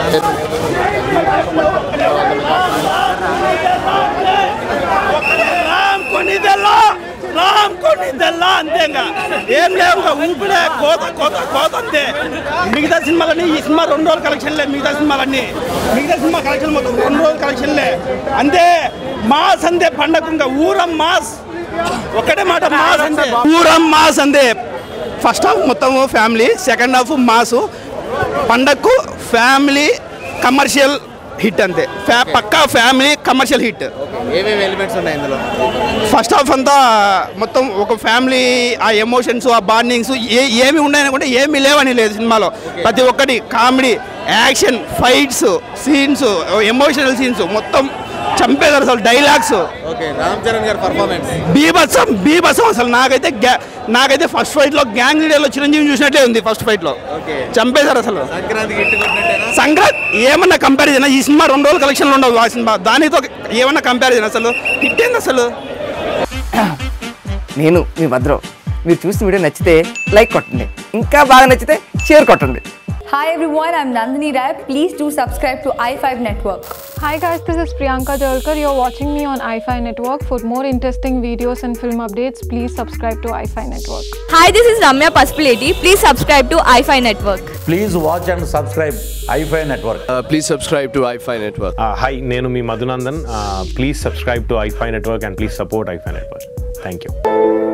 రామ్ కొనిదెల్ల రామ్ కొనిదెల్ల అంతే ఇంకా ఏం లేవు ఇంకా ఊపిడే కోత కోత కోత అంతే మిగతా సినిమాలన్నీ ఈ సినిమా రెండు రోజుల కలెక్షన్లే మిగతా సినిమాలన్నీ మిగతా సినిమా కలెక్షన్ మొత్తం రెండు రోజుల కలెక్షన్లే అంతే మాస్ అంతే పండగ ఇంకా ఊరం మాస్ ఒకటే మాట మాస్ అంతే ఊరం మాస్ అంతే ఫస్ట్ హాఫ్ మొత్తం ఫ్యామిలీ సెకండ్ హాఫ్ మాసు పండగకు ఫ్యామిలీ కమర్షియల్ హిట్ అంతే ఫ్యా పక్కా ఫ్యామిలీ కమర్షియల్ హిట్ ఏమేమి ఎలిమెంట్స్ ఉన్నాయి ఇందులో ఫస్ట్ హాఫ్ అంతా మొత్తం ఒక ఫ్యామిలీ ఆ ఎమోషన్స్ ఆ బాండింగ్స్ ఏ ఏమి ఉన్నాయనుకుంటే ఏమీ లేవని లేదు సినిమాలో ప్రతి ఒక్కటి comedy action fights scenes emotional scenes మొత్తం చంపేదారు అసలు డైలాగ్స్ ఓకే రామ్ చరణ్ గారి పర్ఫార్మెన్స్ బీభత్సం బీభత్సం అసలు నాకైతే గ్యా నాకైతే ఫస్ట్ ఫైట్ లో గ్యాంగ్ లీడర్ లో చిరంజీవి చూసినట్లే ఉంది ఫస్ట్ ఫైట్ లో ఓకే చంపేశారు అసలు సంక్రాంతికి ఇట్టు కొట్టినట్టేనా సంక్రాంతి ఏమన్నా కంపారిజన్ ఈ సినిమా రెండు రోజుల కలెక్షన్లు ఉండవు ఆ సినిమా దానితో ఏమన్నా కంపారిజన్ అసలు హిట్ ఏంది అసలు నేను మీ భద్రం మీరు చూసిన వీడియో నచ్చితే లైక్ కొట్టండి ఇంకా బాగా నచ్చితే షేర్ కొట్టండి Hi everyone, I'm Nandini Rai. Please do subscribe to i5 Network. Hi guys, this is Priyanka Jalkar. You're watching me on iFi Network. For more interesting videos and film updates, please subscribe to iFi Network. Hi, this is Ramya Paspaleti. Please subscribe to iFi Network. Please watch and subscribe iFi Network. Please subscribe to iFi network hi నేను మీ Madhunandan please subscribe to iFi network and please support iFi network thank you